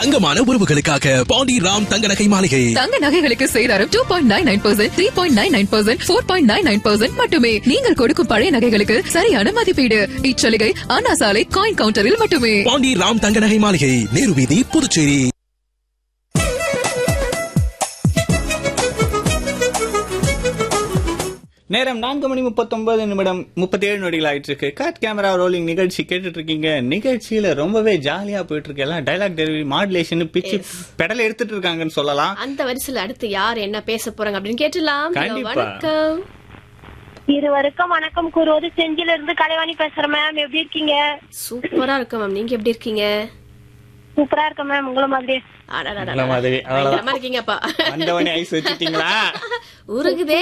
தங்கமான உறவுகளுக்காக பாண்டி ராம் தங்க நகை மாளிகை தங்க நகைகளுக்கு சேதாரம் two point nine nine percent three point nine nine percent four point nine nine percent மட்டுமே நீங்கள் கொடுக்கும் பழைய நகைகளுக்கு சரியான மதிப்பீடு இச்சலுகை அண்ணா சாலை காயின் கவுண்டரில் மட்டுமே பாண்டி ராம் தங்க நகை மாளிகை நேரு வீதி புதுச்சேரி நேரம் நான்கு மணி முப்பத்தொன்பது நிமிடம் முப்பத்தி ஏழு நொடிகள் ஆயிட்டு இருக்கு காட் கேமரா ரோலிங் நிகழ்ச்சி கேட்டுட்டு இருக்கீங்க நிகழ்ச்சியில ரொம்பவே ஜாலியா போயிட்டு இருக்கு எல்லாம் டைலாக் டெலிவரி மாடுலேஷன் பிச்சு பெடல் எடுத்துட்டு இருக்காங்கன்னு சொல்லலாம் அந்த வரிசையில அடுத்து யார் என்ன பேச போறாங்க அப்படின்னு கேட்டுலாம் கண்டிப்பா. வணக்கம் இருவருக்கும் வணக்கம் கூறுவது செஞ்சில இருந்து கலைவாணி பேசுறேன் மேம் எப்படி இருக்கீங்க சூப்பரா இருக்கும் மேம் நீங்க எப்படி இருக்கீங்க சூப்பரா இருக்கேன் மேம் உங்கள மாதிரி அடடடடா. உங்கள மாதிரி, அவ்வளவுதான். பயங்கரமா இருக்கீங்கப்பா வந்தவனே ஐஸ் வச்சுட்டீங்களா உருகுதே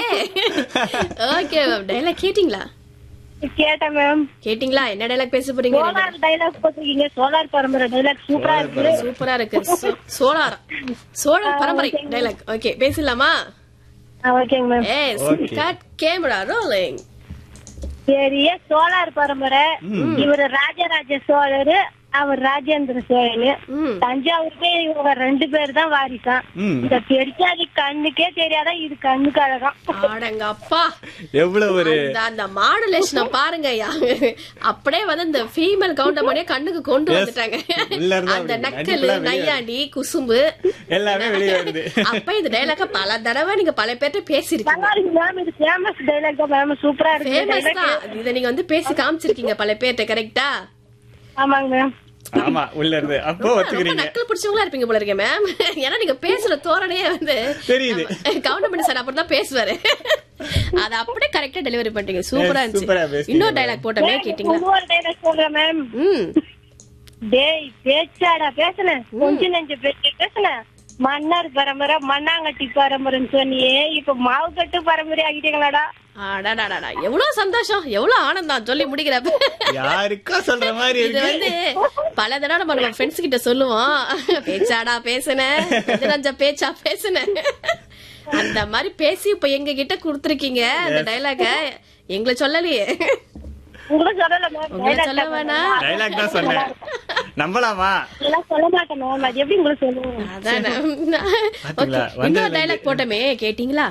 ஓகே மேம் டைலாக் கேட்டிங்களா கேட்டேன் மேம் கேட்டிங்களா என்ன டைலாக் பேச போறீங்க சோலார் டைலாக் போட்டிருக்கீங்க சோலார் பரம்பரை டைலாக் சூப்பரா இருக்கு சூப்பரா இருக்கு சோ- சோலார் சோழர் பரம்பரை டைலாக் ஓகே பேசலாமா ஓகேங்க ma'am yes Okay. Cut camera rolling பெரிய சோலார் பரம்பரை இவரு ராஜராஜ சோழரு அவர் ராஜேந்திர சோழனு ம் தஞ்சாவூருக்கே இவங்க ரெண்டு பேர் தான் வாரிசான் ம். இந்த பெருச்சாதி கண்ணுக்கே தெரியாதா இது கண்ணுக்கு அழகாம் ஆடங்க அப்பா எவ்வளவு ஒரு அந்த அந்த மாடுலேஷனை பாருங்க யா. அப்படியே வந்து இந்த ஃபீமேல் கவுண்டர் பண்ணியே கண்ணுக்கு கொண்டு Yes. வந்துட்டாங்க உள்ள இருந்தா அந்த அப்படி நக்கல் நடிப்புலாம் வெளிய நையாண்டி குசும்பு எல்லாமே வெளியே வருது அப்ப இந்த டைலாக பல தடவை நீங்க பல பேர்ட்ட பேசிருக்கீங்க நல்லா இருக்கு மேம் இது ஃபேமஸ் டைலாக் தான் மேம் சூப்பரா ஃபேமஸ் இருக்கு தான் இத நீங்க வந்து பேசி காமிச்சிருக்கீங்க பல பேர்ட்ட கரெக்டா ஆமாங்க மேம் ஆமா உள்ள இருந்து அப்போ ரொம்ப ஒத்துக்கிறீங்க நக்கல் பிடிச்சவங்களா இருப்பீங்க போல இருக்கேன் மேம் ஏன்னா நீங்க பேசுற தோரணையே வந்து தெரியுது. கவுண்டர் பண்ணி சார் அப்புறம் தான் பேசுவாரு அத அப்படியே கரெக்டா டெலிவரி பண்ணிட்டீங்க சூப்பரா Yes, super ஆ இருந்துச்சு பேசுனீங்க. இன்னொரு டைலாக் போட்டோமே கேட்டீங்களா இன்னொரு டைலாக் சொல்றேன் மேம் ம் டேய் பேச்சாடா பேசுன கொஞ்ச நெஞ்ச பேச்சு பேசுன மன்னர் பரம்பரை மண்ணாங்கட்டி பரம்பரைன்னு சொன்னியே இப்ப மாவு கட்டு பரம்பரை ஆகிட்டீங்களாடா அடடடடா எவ்வளவு சந்தோஷம் எவ்வளவு ஆனந்தம் சொல்லி முடிக்கிறப்ப யாருக்கா சொல்ற மாதிரி இது இருக்கு வந்து பல தடவை நம்ம நம்ம ஃப்ரெண்ட்ஸ் கிட்ட சொல்லுவோம் பேச்சாடா பேசுனேன் கொஞ்ச பேச்சா பேசுனேன் அந்த மாதிரி பேசி இப்ப எங்க கிட்ட குடுத்திருக்கீங்க அந்த டைலாக எங்களை சொல்லலையே உங்களை சொல்லல மேம் உங்களை சொல்ல வேணாம் டைலாக் தான் சொன்னேன் நம்பலாமா எல்லாம் சொல்ல மாட்டேன் மேம் அது எப்படி உங்களுக்கு சொல்லுவேன் அதானே பாத்தீங்களா? Okay, இன்னொரு வந்ததுல டைலாக் போட்டோமே கேட்டீங்களா